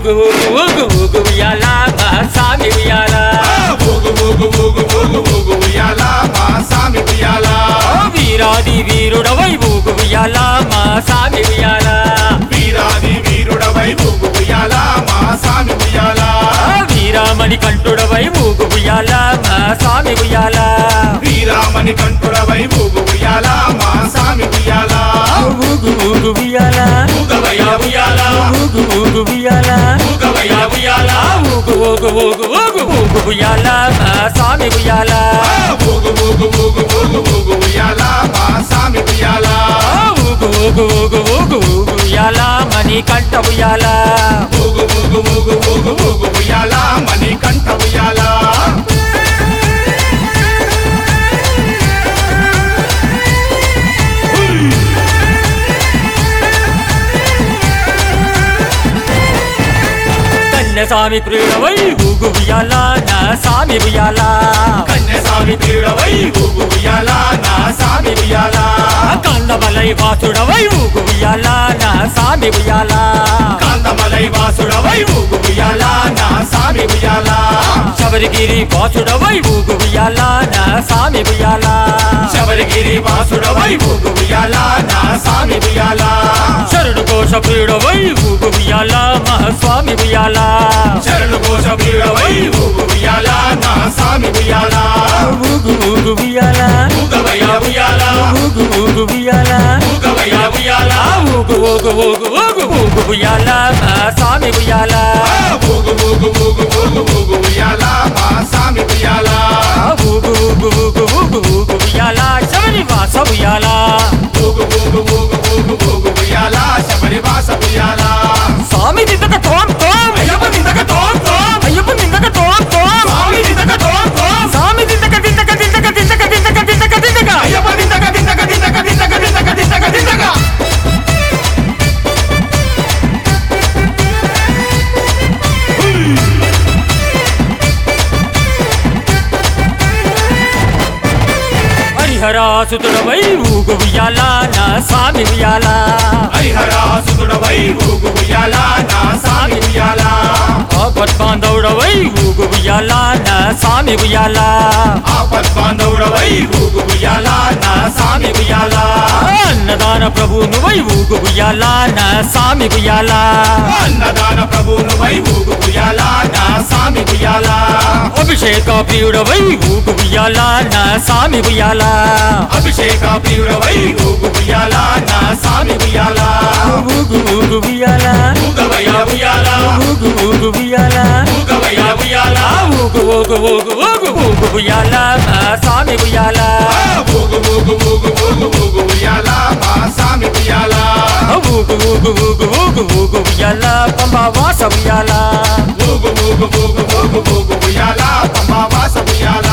ఊగు ఊగు ఊగు ఊగు ఉయ్యాల మా సామి ఉయ్యాల ఊగు ఊగు ఊగు ఊగు ఊగు ఉయ్యాల మా సామి ఉయ్యాల వీరాది వీరుడవై ఊగు ఉయ్యాల మా సామి ఉయ్యాల వీరాది వీరుడవై ఊగు ఉయ్యాల మా సామి ఉయ్యాల వీరామణి కంఠుడవై ఊగు ఉయ్యాల మా సామి ఉయ్యాల వీరామణి కంఠుడవై ఊగు ఉయ్యాల మా సామి ఉయ్యాల ఊగు ఊగు ఉయ్యాల ఊగవయ్య ఉయ్యాల ఊగు ఊగు ఉయ్యాల ఊగవయ్య ఉయ్యాల ఊగు ఊగు ఊగు ఊగు ఊగు ఉయ్యాల మా సామి ఉయ్యాల ఊగు ఊగు ఊగు ఊగు ఊగు ఉయ్యాల మా సామి ఉయ్యాల ఊగు ఊగు ఊగు ఊగు ఊగు ఉయ్యాల మణి కంఠ ఉయ్యాల ఊగు ఊగు ఊగు ఊగు ఊగు ఉయ్యాల మణి కంఠ ఉయ్యాల కన్యస్వామి ప్రియుడవై ఊగు ఉయ్యాల నా సామి ఉయ్యాల కన్యస్వామి ప్రియుడవై ఊగు ఉయ్యాల నా సామి ఉయ్యాల కందమలై వాసుడవై ఊగు ఉయ్యాల నా సామి ఉయ్యాల కాంతమలై వాసుడవై ఊగు ఉయ్యాల నా సామి ఉయ్యాల శబరిగిరి వాసుడవై ఊగు ఉయ్యాల నా సామి ఉయ్యాల శబరిగిరి వాసుడవై ఊగు ఉయ్యాల నా సామి ఉయ్యాల శరుడు కోశ ప్రియుడవై ఊగు ఉయ్యాల మహాస్వామి ఉయ్యాల శరణు కోశ ప్రియుడవై ఊగు ఉయ్యాల నా సామి ఉయ్యాల ఊగు ఊగు ఉయ్యాల ఊగవయ్య ఉయ్యాల ఊగు ఊగు ఉయ్యాల ఊగవయ్య ఉయ్యాల ఊగు ఊగు ఊగు ఊగు ఊగు ఉయ్యాల మహాస్వామి ఉయ్యాల ఊగు ఊగు ఊగు ఊగు ఊగు ఉయ్యాల మా సామి ఉయ్యాల ఊగు ఊగు ఊగు ఊగు ఊగు ఉయ్యాల శబరి వాస ఉయ్యాల ఊగు ఊగు ఊగు ఊగు ఊగు ఉయ్యాల శబరి వాస ఉయ్యాల స్వామి దిద్దక తోం తోం అయ్యప్ప నిందక తోం తోం అయ్యప్ప దిద్దక తోం తోం స్వామి నిందక తోం తోం స్వామి దిద్దక దిద్దక దిద్దక దిద్దక దిద్దక దిద్దక దిద్దక అయ్యప్ప నిందక నిందక నిందక నిందక నిందక నిందక నిందక హరిహరాసుతుడవై ఊగు ఉయ్యాల నా స్వామి ఉయ్యాల హరిహరాసుతుడవై ఊగు ఉయ్యాల నా సామి ఉయ్యాల ఆపద్బాంధవుడవై ఊగు ఉయ్యాల నా స్వామి ఉయ్యాల ఆపద్ బాంధవుడవై ఊగు ఉయ్యాల నా సామి ఉయ్యాల అన్నదాన ప్రభువునువై ఊగు ఉయ్యాల నా స్వామి ఉయ్యాల అన్నదాన ప్రభువునువై ఊగు ఉయ్యాల నా సామి ఉయ్యాల అభిషేక ప్రియుడవై ఊగు ఉయ్యాల నా స్వామి ఉయ్యాల అభిషేక ప్రియుడవై ఊగు ఉయ్యాల నా సామి ఉయ్యాల ఊగు ఊగు ఉయ్యాల ఊగవయ్య ఉయ్యాల ఊగు ఊగు ఉయ్యాల ఊగవయ్య ఉయ్యాల ఊగు ఊగు ఊగు ఊగు ఊగు ఉయ్యాల నా స్వామి ఉయ్యాల ఊగు ఊగు ఊగు ఊగు ఊగు ఉయ్యాల మా సామి ఉయ్యాల ఊగు ఊగు ఊగు ఊగు ఊగు ఉయ్యాల పంబ వాస ఉయ్యాల ఊగు ఊగు ఊగు ఊగు ఊగు ఉయ్యాల పంబా వాస ఉయ్యాల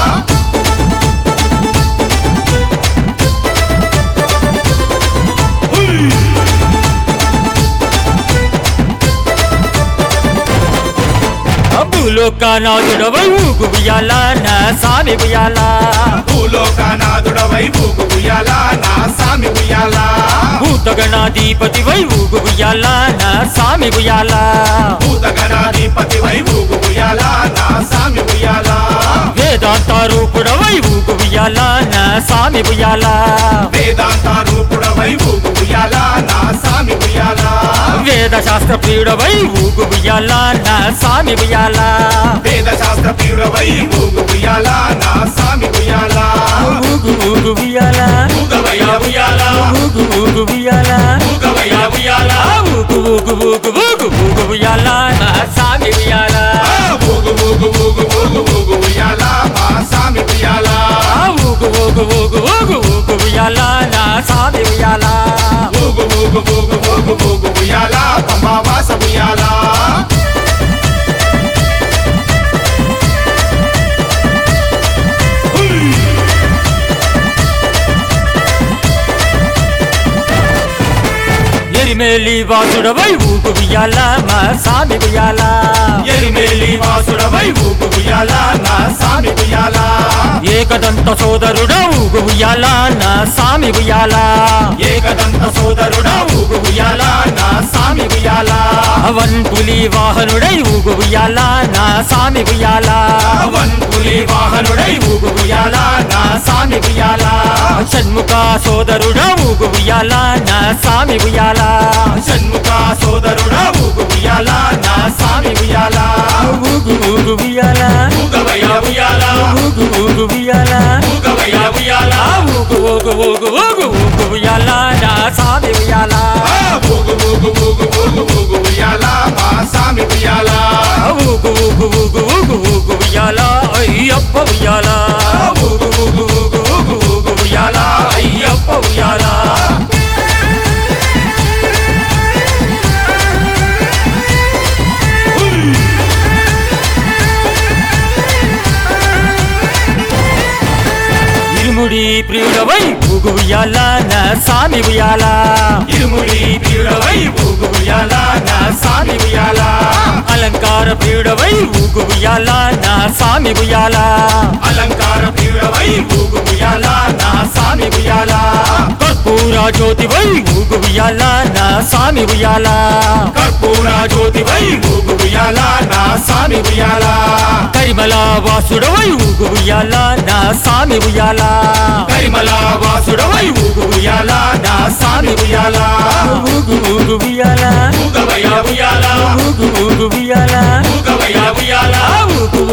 భూలోకానాథుడవై ఊగు ఉయ్యాల నా స్వామి ఉయ్యాల భూలోకనాథుడవై ఊగు ఉయ్యాల నా సామి ఉయ్యాల భూతగణాధిపతివై ఊగు ఉయ్యాల నా స్వామి ఉయ్యాల భూతగణాధిపతివై ఊగు ఉయ్యాల నా సామి ఉయ్యాల వేదాంత రూపుడవై ఊగు ఉయ్యాల నా స్వామి ఉయ్యాల వేదాంత రూపుడవై ఊగు ఉయ్యాల నా సామి ఉయ్యాల వేద శాస్త్ర ప్రియుడవై ఊగు ఉయ్యాల నా స్వామి ఉయ్యాల వేద శాస్త్ర ప్రియుడవై ఊగు ఉయ్యాల నా సామి ఉయ్యాల ఊగు ఊగు ఉయ్యాల ఊగవయ్య ఉయ్యాల ఊగు ఊగు ఉయ్యాల ఊగవయ్య ఉయ్యాల ఊగు ఊగు ఊగు ఊగు ఊగు ఉయ్యాల నా స్వామి ఉయ్యాల ఊగు ఊగు ఊగు ఊగు ఊగు ఉయ్యాల మా సామి ఉయ్యాల ఊగు ఊగు ఊగు ఊగు ఊగు ఉయ్యాల నా స్వామి ఉయ్యాల ఊగు ఊగు ఊగు ఊగు ఊగు ఉయ్యాల పంబా వాస ఉయ్యాల ఎరిమేలి వాసుడవై ఊగు ఉయ్యాల మా స్వామి ఉయ్యాల ఎరిమేలి వాసుడవై ఊగు ఉయ్యాల నా సామి ఉయ్యాల ఏకదంత సోదరుడ ఊగు ఉయ్యాల నా స్వామి ఉయ్యాల ఏకదంత సోదరుడా ఊగు ఉయ్యాల నా సామి ఉయ్యాల వన్ పులి వాహనుడై ఊగు ఉయ్యాల నా సామి ఉయ్యాల వన్ పులి వాహనుడై ఊగు ఉయ్యాల నా సామి ఉయ్యాల షణ్ముఖ సోదరుడా ఊగు ఉయ్యాల నా సామి ఉయ్యాల షణ్ముఖ సోదరుడా ఊగు ఉయ్యాల నా సామి ఉయ్యాల ఊగు ఊగు ఉయ్యాల ఊగవయ్య ఉయ్యాల ఊగు ఊగు ఉయ్యాల ఊగవయ్య ఉయ్యాల ఊగు ఊగు ఊగు ఊగు ఊగు ఉయ్యాల నా సామి ఉయ్యాల ఆ, ఊగు ఊగు ఊగు ఊగు ఊగు ఉయ్యాల మా సామి ఉయ్యాల ఊగు ఊగు ఊగు ఊగు ఊగు ఉయ్యాల అయ్యప్ప ఉయ్యాల ఆ, ఊగు ఊగు ఊగు ఊగు ఊగు ఉయ్యాల అయ్యప్ప ఉయ్యాల ఇరుముడి ప్రియుడవై ఊగు ఉయ్యాల నా సామి ఉయ్యాల ఇరుముడి ప్రియుడవై ఊగు ఉయ్యాల నా సామి ఉయ్యాల అలంకార ప్రియుడవై ఊగు ఉయ్యాల నా సామి ఉయ్యాల అలంకార ప్రియుడవై ఊగు ఉయ్యాల నా సామి ఉయ్యాల కర్పూర జ్యోతివై ఊగు ఉయ్యాల నా సామి ఉయ్యాల కర్పూర జ్యోతివై ఊగు ఉయ్యాల నా సామి ఉయ్యాల కరిమల వాసుడవై ఊగు ఉయ్యాల నా సామి ఉయ్యాల కరిమల వాసుడవై ఊగు ఉయ్యాల నా సామి ఉయ్యాల ఊగు ఊగు ఉయ్యాల ఊగవయ్య ఉయ్యాల ఊగు ఊగు ఉయ్యాల ఊగవయ్య ఉయ్యాల ఊగు